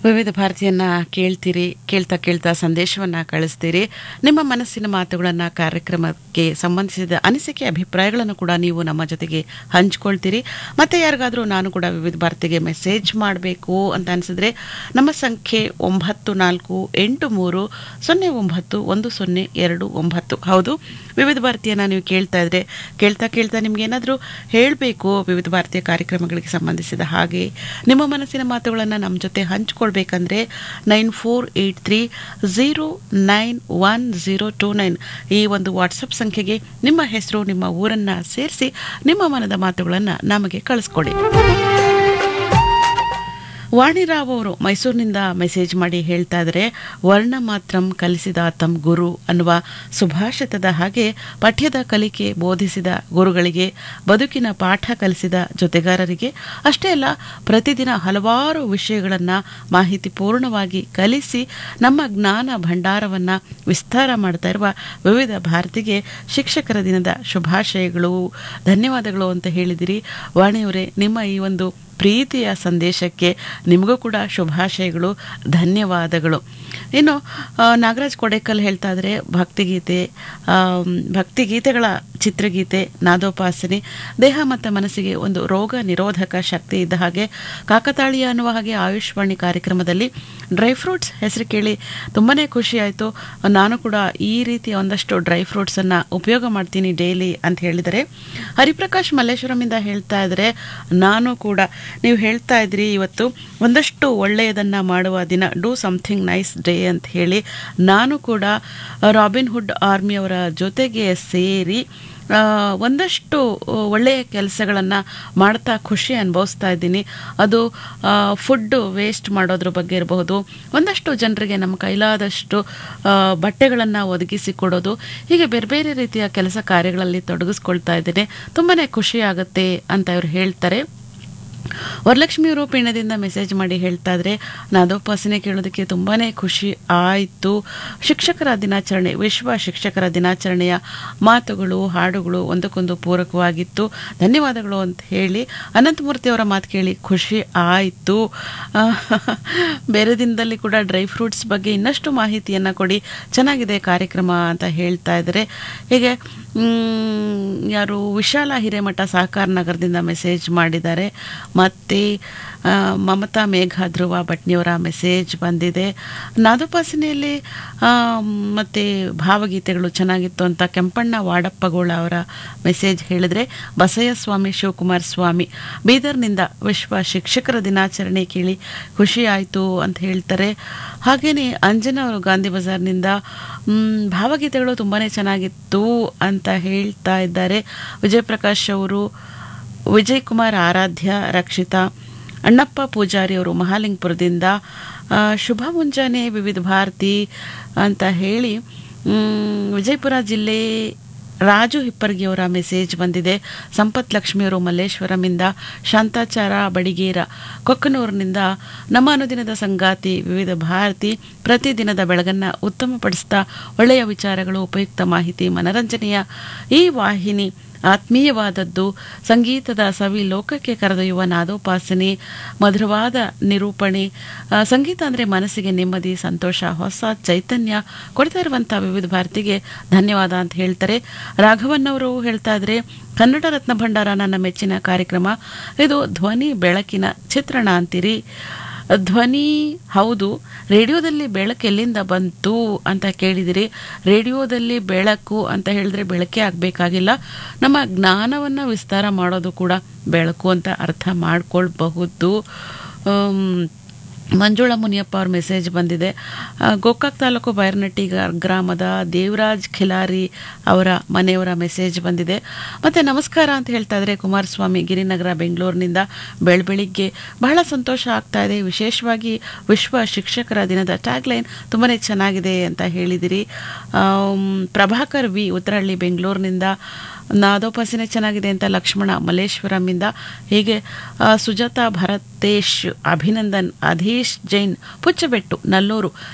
ವಿವಿಧ ಭಾರತೀಯನ್ನ ಕೇಳ್ತೀರಿ ಕೇಳ್ತಾ ಕೇಳ್ತಾ ಸಂದೇಶವನ್ನ ಕಳಿಸ್ತೀರಿ ನಿಮ್ಮ ಮನಸ್ಸಿನ ಮಾತುಗಳನ್ನು ಕಾರ್ಯಕ್ರಮಕ್ಕೆ ಸಂಬಂಧಿಸಿದ ಅನಿಸಿಕೆ ಅಭಿಪ್ರಾಯಗಳನ್ನು ಕೂಡ ನೀವು ನಮ್ಮ ಜೊತೆಗೆ ಹಂಚ್ಕೊಳ್ತೀರಿ ಮತ್ತೆ ಯಾರಿಗಾದರೂ ನಾನು ಕೂಡ ವಿವಿಧ ಭಾರತಿಗೆ ಮೆಸೇಜ್ ಮಾಡಬೇಕು ಅಂತ ಅನಿಸಿದ್ರೆ ನಮ್ಮ ಸಂಖ್ಯೆ ಒಂಬತ್ತು ನಾಲ್ಕು ಎಂಟು ಮೂರು ಸೊನ್ನೆ ಒಂಬತ್ತು ಒಂದು ಸೊನ್ನೆ ಎರಡು ಒಂಬತ್ತು ಹೌದು ವಿವಿಧ ಭಾರತೀಯನ ನೀವು ಕೇಳ್ತಾ ಇದ್ರೆ ಕೇಳ್ತಾ ಕೇಳ್ತಾ ನಿಮ್ಗೆ ಏನಾದರೂ ಹೇಳಬೇಕು ವಿವಿಧ ಭಾರತೀಯ ಕಾರ್ಯಕ್ರಮಗಳಿಗೆ ಸಂಬಂಧಿಸಿದ ಹಾಗೆ ನಿಮ್ಮ ಮನಸ್ಸಿನ ಮಾತುಗಳನ್ನು ನಮ್ಮ ಜೊತೆ ಹಂಚ್ಕೊಳ್ಬೇಕಂದ್ರೆ nine four eight three zero nine one zero two nine ಈ ಒಂದು ವಾಟ್ಸಪ್ ಸಂಖ್ಯೆಗೆ ನಿಮ್ಮ ಹೆಸರು ನಿಮ್ಮ ಊರನ್ನು ಸೇರಿಸಿ ನಿಮ್ಮ ಮನದ ಮಾತುಗಳನ್ನು ನಮಗೆ ಕಳಿಸ್ಕೊಡಿ ವಾಣಿರಾವ್ ಅವರು ಮೈಸೂರಿನಿಂದ ಮೆಸೇಜ್ ಮಾಡಿ ಹೇಳ್ತಾ ಇದ್ದಾರೆ ವರ್ಣ ಮಾತ್ರಂ ಕಲಿಸಿದ ತಮ್ ಗುರು ಅನ್ನುವ ಸುಭಾಷಿತದ ಹಾಗೆ ಪಠ್ಯದ ಕಲಿಕೆ ಬೋಧಿಸಿದ ಗುರುಗಳಿಗೆ ಬದುಕಿನ ಪಾಠ ಕಲಿಸಿದ ಜೊತೆಗಾರರಿಗೆ ಅಷ್ಟೇ ಅಲ್ಲ ಪ್ರತಿದಿನ ಹಲವಾರು ವಿಷಯಗಳನ್ನು ಮಾಹಿತಿ ಪೂರ್ಣವಾಗಿ ಕಲಿಸಿ ನಮ್ಮ ಜ್ಞಾನ ಭಂಡಾರವನ್ನು ವಿಸ್ತಾರ ಮಾಡ್ತಾ ಇರುವ ವಿವಿಧ ಭಾರತಿಗೆ ಶಿಕ್ಷಕರ ದಿನದ ಶುಭಾಶಯಗಳು ಧನ್ಯವಾದಗಳು ಅಂತ ಹೇಳಿದಿರಿ ವಾಣಿಯವರೇ ನಿಮ್ಮ ಈ ಒಂದು ಪ್ರೀತಿಯ ಸಂದೇಶಕ್ಕೆ ನಿಮಗೂ ಕೂಡ ಶುಭಾಶಯಗಳು ಧನ್ಯವಾದಗಳು ಇನ್ನು ಆ, ನಾಗರಾಜ್ ಕೊಡೇಕಲ್ ಹೇಳ್ತಾ ಇದ್ರೆ ಭಕ್ತಿಗೀತೆ ಆಮ್, ಭಕ್ತಿಗೀತೆಗಳ ಚಿತ್ರಗೀತೆ ನಾದೋಪಾಸನೆ ದೇಹ ಮತ್ತು ಮನಸ್ಸಿಗೆ ಒಂದು ರೋಗ ನಿರೋಧಕ ಶಕ್ತಿ ಇದ್ದ ಹಾಗೆ ಕಾಕತಾಳೀಯ ಅನ್ನುವ ಹಾಗೆ ಆಯುಷ್ವಾಣಿ ಕಾರ್ಯಕ್ರಮದಲ್ಲಿ ಡ್ರೈ ಫ್ರೂಟ್ಸ್ ಹೆಸರು ಕೇಳಿ ತುಂಬಾ ಖುಷಿ ಆಯಿತು ನಾನು ಕೂಡ ಈ ರೀತಿಯ ಒಂದಷ್ಟು ಡ್ರೈ ಫ್ರೂಟ್ಸನ್ನು ಉಪಯೋಗ ಮಾಡ್ತೀನಿ ಡೈಲಿ ಅಂತ ಹೇಳಿದರೆ ಹರಿಪ್ರಕಾಶ್ ಮಲ್ಲೇಶ್ವರಮಿಂದ ಹೇಳ್ತಾ ಇದ್ದಾರೆ ನಾನು ಕೂಡ ನೀವು ಹೇಳ್ತಾ ಇದ್ರಿ ಇವತ್ತು ಒಂದಷ್ಟು ಒಳ್ಳೆಯದನ್ನು ಮಾಡುವ ದಿನ ಡೂ ಸಮಥಿಂಗ್ ನೈಸ್ ಡೇ ಅಂತ ಹೇಳಿ ನಾನು ಕೂಡ ರಾಬಿನ್ ಹುಡ್ ಆರ್ಮಿಯವರ ಜೊತೆಗೆ ಸೇರಿ ಆ, ಒಂದಷ್ಟು ಒಳ್ಳೆಯ ಕೆಲಸಗಳನ್ನು ಮಾಡ್ತಾ ಖುಷಿ ಅನುಭವಿಸ್ತಾ ಇದ್ದೀನಿ ಅದು ಫುಡ್ಡು ವೇಸ್ಟ್ ಮಾಡೋದ್ರ ಬಗ್ಗೆ ಇರಬಹುದು ಒಂದಷ್ಟು ಜನರಿಗೆ ನಮ್ಮ ಕೈಲಾದಷ್ಟು ಬಟ್ಟೆಗಳನ್ನು ಒದಗಿಸಿ ಕೊಡೋದು ಹೀಗೆ ಬೇರೆ ಬೇರೆ ರೀತಿಯ ಕೆಲಸ ಕಾರ್ಯಗಳಲ್ಲಿ ತೊಡಗಿಸ್ಕೊಳ್ತಾ ಇದ್ದೇನೆ ತುಂಬಾ ಖುಷಿ ಆಗುತ್ತೆ ಅಂತ ಇವರು ಹೇಳ್ತಾರೆ ವರಲಕ್ಷ್ಮಿಯವರು ಪೀಣ್ಯದಿಂದ ಮೆಸೇಜ್ ಮಾಡಿ ಹೇಳ್ತಾ ಇದ್ರೆ ನಾದೋಪಾಸನೆ ಕೇಳೋದಕ್ಕೆ ತುಂಬಾ ಖುಷಿ ಆಯಿತು ಶಿಕ್ಷಕರ ದಿನಾಚರಣೆ ವಿಶ್ವ ಶಿಕ್ಷಕರ ದಿನಾಚರಣೆಯ ಮಾತುಗಳು ಹಾಡುಗಳು ಒಂದಕ್ಕೊಂದು ಪೂರಕವಾಗಿತ್ತು ಧನ್ಯವಾದಗಳು ಅಂತ ಹೇಳಿ ಅನಂತಮೂರ್ತಿ ಅವರ ಮಾತು ಕೇಳಿ ಖುಷಿ ಆಯಿತು ಬೇರೆ ದಿನದಲ್ಲಿ ಕೂಡ ಡ್ರೈ ಫ್ರೂಟ್ಸ್ ಬಗ್ಗೆ ಇನ್ನಷ್ಟು ಮಾಹಿತಿಯನ್ನು ಕೊಡಿ ಚೆನ್ನಾಗಿದೆ ಕಾರ್ಯಕ್ರಮ ಅಂತ ಹೇಳ್ತಾ ಇದ್ದಾರೆ ಹೀಗೆ ಮ್, ಯಾರು ವಿಶಾಲ ಹಿರೇಮಠ ಸಹಕಾರ ನಗರದಿಂದ ಮೆಸೇಜ್ ಮಾಡಿದ್ದಾರೆ ಮತ್ತು ಆ, ಮಮತಾ ಮೇಘ ಧ್ರುವ ಭಟ್ನಿಯವರ ಮೆಸೇಜ್ ಬಂದಿದೆ ನಾದೋಪಾಸನೆಯಲ್ಲಿ ಆ, ಮತ್ತು ಭಾವಗೀತೆಗಳು ಚೆನ್ನಾಗಿತ್ತು ಅಂತ ಕೆಂಪಣ್ಣ ವಾಡಪ್ಪಗೋಳ ಅವರ ಮೆಸೇಜ್ ಹೇಳಿದರೆ ಬಸಯ್ಯ ಸ್ವಾಮಿ ಶಿವಕುಮಾರ್ ಸ್ವಾಮಿ ಬೀದರ್ನಿಂದ ವಿಶ್ವ ಶಿಕ್ಷಕರ ದಿನಾಚರಣೆ ಕೇಳಿ ಖುಷಿ ಆಯಿತು ಅಂತ ಹೇಳ್ತಾರೆ ಹಾಗೆಯೇ ಅಂಜನಾ ಅವರು ಗಾಂಧಿ ಬಜಾರ್ನಿಂದ ಮ್, ಭಾವಗೀತೆಗಳು ತುಂಬಾ ಚೆನ್ನಾಗಿತ್ತು ಅಂತ ಹೇಳ್ತಾ ಇದ್ದಾರೆ ವಿಜಯ್ ಪ್ರಕಾಶ್ ಅವರು ವಿಜಯ್ ಕುಮಾರ್ ಆರಾಧ್ಯ ರಕ್ಷಿತಾ ಅಣ್ಣಪ್ಪ ಪೂಜಾರಿ ಅವರು ಮಹಾಲಿಂಗಪುರದಿಂದ ಆ, ಶುಭ ಮುಂಜಾನೆ ವಿವಿಧ ಭಾರತಿ ಅಂತ ಹೇಳಿ ಮ್, ವಿಜಯಪುರ ಜಿಲ್ಲೆ ರಾಜು ಹಿಪ್ಪರ್ಗಿಯವರ ಮೆಸೇಜ್ ಬಂದಿದೆ ಸಂಪತ್ ಲಕ್ಷ್ಮಿಯವರು ಮಲ್ಲೇಶ್ವರಮಿಂದ ಶಾಂತಾಚಾರ ಬಡಿಗೇರ ಕೊಕ್ಕನೂರಿನಿಂದ ನಮ್ಮ ಅನುದಿನದ ಸಂಗಾತಿ ವಿವಿಧ ಭಾರತಿ ಪ್ರತಿದಿನದ ಬೆಳಗನ್ನ ಉತ್ತಮಪಡಿಸ್ತಾ ಒಳ್ಳೆಯ ವಿಚಾರಗಳು ಉಪಯುಕ್ತ ಮಾಹಿತಿ ಮನರಂಜನೆಯ ಈ ವಾಹಿನಿ ಆತ್ಮೀಯವಾದದ್ದು ಸಂಗೀತದ ಸವಿ ಲೋಕಕ್ಕೆ ಕರೆದೊಯ್ಯುವ ನಾದೋಪಾಸನೆ ಮಧುರವಾದ ನಿರೂಪಣೆ ಆ, ಸಂಗೀತ ಅಂದರೆ ಮನಸ್ಸಿಗೆ ನೆಮ್ಮದಿ ಸಂತೋಷ ಹೊಸ ಚೈತನ್ಯ ಕೊಡ್ತಾ ಇರುವಂಥ ವಿವಿಧ ಭಾರತಿಗೆ ಧನ್ಯವಾದ ಅಂತ ಹೇಳ್ತಾರೆ ರಾಘವನ್ನವರು ಹೇಳ್ತಾ ಇದ್ರೆ ಕನ್ನಡ ರತ್ನ ಭಂಡಾರ ನನ್ನ ಮೆಚ್ಚಿನ ಕಾರ್ಯಕ್ರಮ ಇದು ಧ್ವನಿ ಬೆಳಕಿನ ಚಿತ್ರಣ ಅಂತೀರಿ ಧ್ವನಿ ಹೌದು ರೇಡಿಯೋದಲ್ಲಿ ಬೆಳಕು ಎಲ್ಲಿಂದ ಬಂತು ಅಂತ ಕೇಳಿದಿರಿ ರೇಡಿಯೋದಲ್ಲಿ ಬೆಳಕು ಅಂತ ಹೇಳಿದ್ರೆ ಬೆಳಕೇ ಆಗಬೇಕಾಗಿಲ್ಲ ನಮ್ಮ ಜ್ಞಾನವನ್ನು ವಿಸ್ತಾರ ಮಾಡೋದು ಕೂಡ ಬೆಳಕು ಅಂತ ಅರ್ಥ ಮಾಡ್ಕೊಳ್ಬಹುದು ಆಮ್, ಮಂಜುಳಾ ಮುನಿಯಪ್ಪ ಅವ್ರ ಮೆಸೇಜ್ ಬಂದಿದೆ ಆ, ಗೋಕಾಕ್ ತಾಲೂಕು ಬೈರನಟ್ಟಿ ಗ- ಗ್ರಾಮದ ದೇವರಾಜ್ ಖಿಲಾರಿ ಅವರ ಮನೆಯವರ ಮೆಸೇಜ್ ಬಂದಿದೆ ಮತ್ತು ನಮಸ್ಕಾರ ಅಂತ ಹೇಳ್ತಾ ಇದ್ದಾರೆ ಕುಮಾರಸ್ವಾಮಿ ಗಿರಿನಗರ ಬೆಂಗಳೂರಿನಿಂದ ಬೆಳಬೆಳಿಗ್ಗೆ ಬಹಳ ಸಂತೋಷ ಆಗ್ತಾ ಇದೆ ವಿಶೇಷವಾಗಿ ವಿಶ್ವ ಶಿಕ್ಷಕರ ದಿನದ ಟ್ಯಾಗ್ಲೈನ್ ತುಂಬಾ ಚೆನ್ನಾಗಿದೆ ಅಂತ ಹೇಳಿದಿರಿ ಆಮ್, ಪ್ರಭಾಕರ್ ವಿ ಉತ್ತರಹಳ್ಳಿ ಬೆಂಗಳೂರಿನಿಂದ ನಾದೋಪಾಸನೆ ಚೆನ್ನಾಗಿದೆ ಅಂತ ಲಕ್ಷ್ಮಣ ಮಲ್ಲೇಶ್ವರಮಿಂದ ಹೀಗೆ ಆ, ಸುಜಾತಾ ಭರತೇಶ್ ಅಭಿನಂದನ್ ಅಧೀಶ್ ಜೈನ್ ಪುಚ್ಚಬೆಟ್ಟು ನಲ್ಲೂರು